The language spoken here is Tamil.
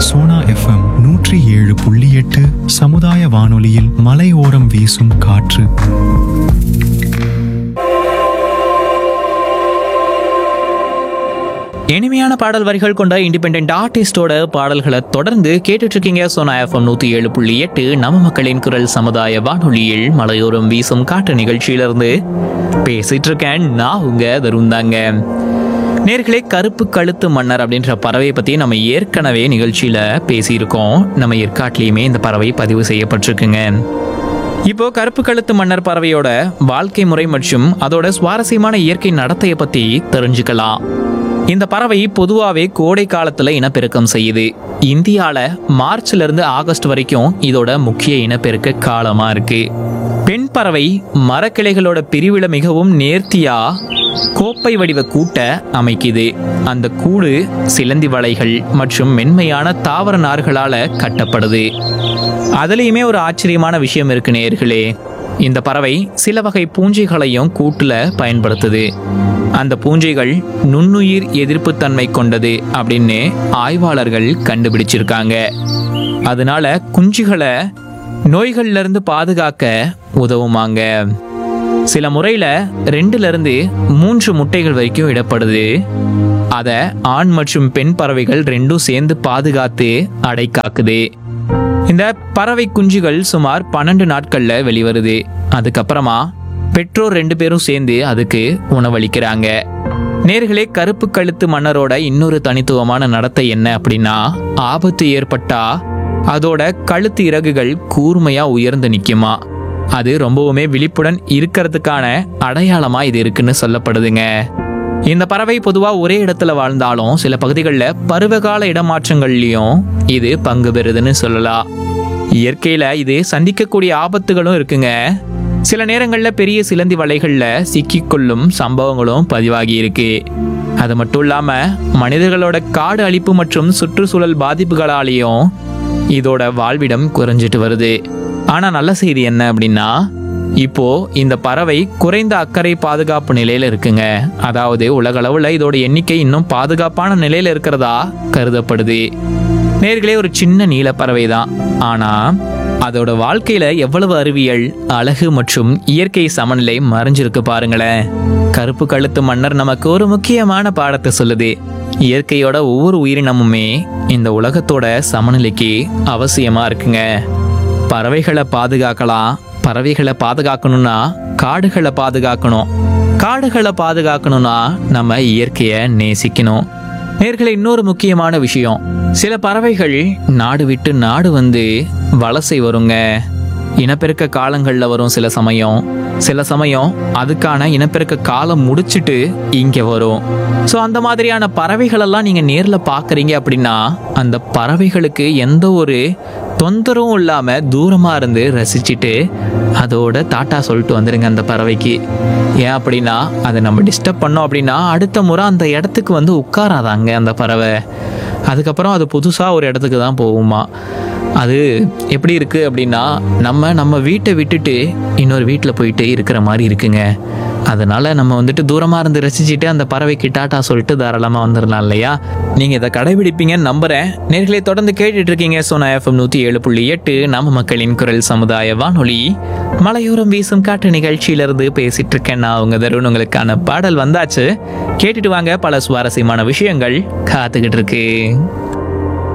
சோனா எஃப்எம் நூற்றி ஏழு புள்ளி எட்டு சமுதாய வானொலியில் மலையோரம் வீசும் காற்று இனிமையான பாடல் வரிகள் கொண்ட இண்டிபெண்ட் ஆர்டிஸ்டோட பாடல்களை தொடர்ந்து கேட்டுட்டு இருக்கீங்க சோனா எஃப்எம் நூத்தி ஏழு புள்ளி எட்டு நம்ம மக்களின் குரல் சமுதாய வானொலியில் மலையோரம் வீசும் காட்டு நிகழ்ச்சியிலிருந்து பேசிட்டு இருக்கேன் நான் உங்க தருந்தாங்க நேர்களே கருப்பு கழுத்து மன்னர் அப்படின்ற பறவையை பத்தி நம்ம ஏற்கனவே நிகழ்ச்சியில பேசியிருக்கோம் நம்ம ஏற்காட்டிலையுமே இந்த பறவை பதிவு செய்யப்பட்டிருக்குங்க இப்போ கருப்பு கழுத்து மன்னர் பறவையோட வாழ்க்கை முறை மற்றும் அதோட சுவாரஸ்யமான இயற்கை நடத்தையை பத்தி தெரிஞ்சுக்கலாம் இந்த பறவை பொதுவாகவே கோடை காலத்துல இனப்பெருக்கம் செய்யுது இந்தியால மார்ச்ல இருந்து ஆகஸ்ட் வரைக்கும் இதோட முக்கிய இனப்பெருக்க காலமா இருக்கு பெண் பறவை மரக்கிளைகளோட பிரிவுல மிகவும் நேர்த்தியா கோப்பை வடிவ கூட்டை அமைக்குது அந்த கூடு சிலந்தி வலைகள் மற்றும் மென்மையான தாவர நார்களால கட்டப்படுது அதுலேயுமே ஒரு ஆச்சரியமான விஷயம் இருக்கு நேர்களே இந்த பறவை சில வகை பூஞ்சைகளையும் கூட்டுல பயன்படுத்துது அந்த பூஞ்சைகள் நுண்ணுயிர் எதிர்ப்புத்தன்மை கொண்டது அப்படின்னு ஆய்வாளர்கள் கண்டுபிடிச்சிருக்காங்க அதனால குஞ்சுகளை நோய்கள்ல இருந்து பாதுகாக்க உதவுமாங்க சில முறையில ரெண்டுல இருந்து மூன்று முட்டைகள் வரைக்கும் இடப்படுது அதை ஆண் மற்றும் பெண் பறவைகள் ரெண்டும் சேர்ந்து பாதுகாத்து அடை காக்குது இந்த பறவை குஞ்சுகள் சுமார் பன்னெண்டு நாட்கள்ல வெளிவருது அதுக்கப்புறமா பெற்றோர் ரெண்டு பேரும் சேர்ந்து அதுக்கு உணவளிக்கிறாங்க நேர்களே கருப்பு கழுத்து மன்னரோட இன்னொரு தனித்துவமான நடத்தை என்ன அப்படின்னா ஆபத்து ஏற்பட்டா அதோட கழுத்து இறகுகள் கூர்மையா உயர்ந்து நிக்குமா அது ரொம்பவுமே விழிப்புடன் இருக்கிறதுக்கான அடையாளமா இது இருக்குன்னு சொல்லப்படுதுங்க இந்த பறவை பொதுவா ஒரே இடத்துல வாழ்ந்தாலும் சில பகுதிகளில் பருவகால இடமாற்றங்கள்லயும் இது பங்கு பெறுதுன்னு சொல்லலாம் இயற்கையில இது சந்திக்கக்கூடிய ஆபத்துகளும் இருக்குங்க சில நேரங்கள்ல பெரிய சிலந்தி வலைகள்ல சிக்கிக்கொள்ளும் சம்பவங்களும் பதிவாகி இருக்கு அது மட்டும் இல்லாம மனிதர்களோட காடு அழிப்பு மற்றும் சுற்றுச்சூழல் பாதிப்புகளாலேயும் இதோட வாழ்விடம் குறைஞ்சிட்டு வருது ஆனா நல்ல செய்தி என்ன அப்படின்னா இப்போ இந்த பறவை குறைந்த அக்கறை பாதுகாப்பு நிலையில இருக்குங்க அதாவது உலகளவுல இதோட எண்ணிக்கை இன்னும் பாதுகாப்பான நிலையில இருக்கிறதா கருதப்படுது நேர்களே ஒரு சின்ன நீல பறவை தான் ஆனா அதோட வாழ்க்கையில எவ்வளவு அறிவியல் அழகு மற்றும் இயற்கை சமநிலை மறைஞ்சிருக்கு பாருங்களேன் கருப்பு கழுத்து மன்னர் நமக்கு ஒரு முக்கியமான பாடத்தை சொல்லுது இயற்கையோட ஒவ்வொரு உயிரினமுமே இந்த உலகத்தோட சமநிலைக்கு அவசியமா இருக்குங்க பறவைகளை பாதுகாக்கலாம் பறவைகளை பாதுகாக்கணும்னா காடுகளை பாதுகாக்கணும் காடுகளை பாதுகாக்கணும்னா நம்ம இயற்கையை நேசிக்கணும் நேர்களை இன்னொரு முக்கியமான விஷயம் சில பறவைகள் நாடு விட்டு நாடு வந்து வலசை வருங்க இனப்பெருக்க காலங்களில் வரும் சில சமயம் சில சமயம் அதுக்கான இனப்பெருக்க காலம் முடிச்சிட்டு இங்கே வரும் ஸோ அந்த மாதிரியான பறவைகளெல்லாம் நீங்கள் நேரில் பார்க்குறீங்க அப்படின்னா அந்த பறவைகளுக்கு எந்த ஒரு தொந்தரவும் இல்லாமல் தூரமாக இருந்து ரசிச்சுட்டு அதோட டாட்டா சொல்லிட்டு வந்துடுங்க அந்த பறவைக்கு ஏன் அப்படின்னா அதை நம்ம டிஸ்டர்ப் பண்ணோம் அப்படின்னா அடுத்த முறை அந்த இடத்துக்கு வந்து உட்காராதாங்க அந்த பறவை அதுக்கப்புறம் அது புதுசாக ஒரு இடத்துக்கு தான் போகுமா அது எப்படி இருக்குது அப்படின்னா நம்ம நம்ம வீட்டை விட்டுட்டு இன்னொரு வீட்டில் போயிட்டு இருக்கிற மாதிரி இருக்குங்க அதனால நம்ம வந்துட்டு தூரமாக இருந்து ரசிச்சுட்டு அந்த பறவைக்கு டாட்டா சொல்லிட்டு தாராளமாக வந்துடலாம் இல்லையா நீங்கள் இதை கடைபிடிப்பீங்கன்னு நம்புகிறேன் நேர்களை தொடர்ந்து கேட்டுட்டு இருக்கீங்க சோனா எஃப்எம் நூற்றி ஏழு புள்ளி எட்டு நம்ம மக்களின் குரல் சமுதாய வானொலி மலையோரம் வீசும் காட்டு நிகழ்ச்சியிலிருந்து பேசிட்டு இருக்கேன் நான் உங்க தருண் உங்களுக்கான பாடல் வந்தாச்சு கேட்டுட்டு வாங்க பல சுவாரஸ்யமான விஷயங்கள் காத்துக்கிட்டு இருக்கு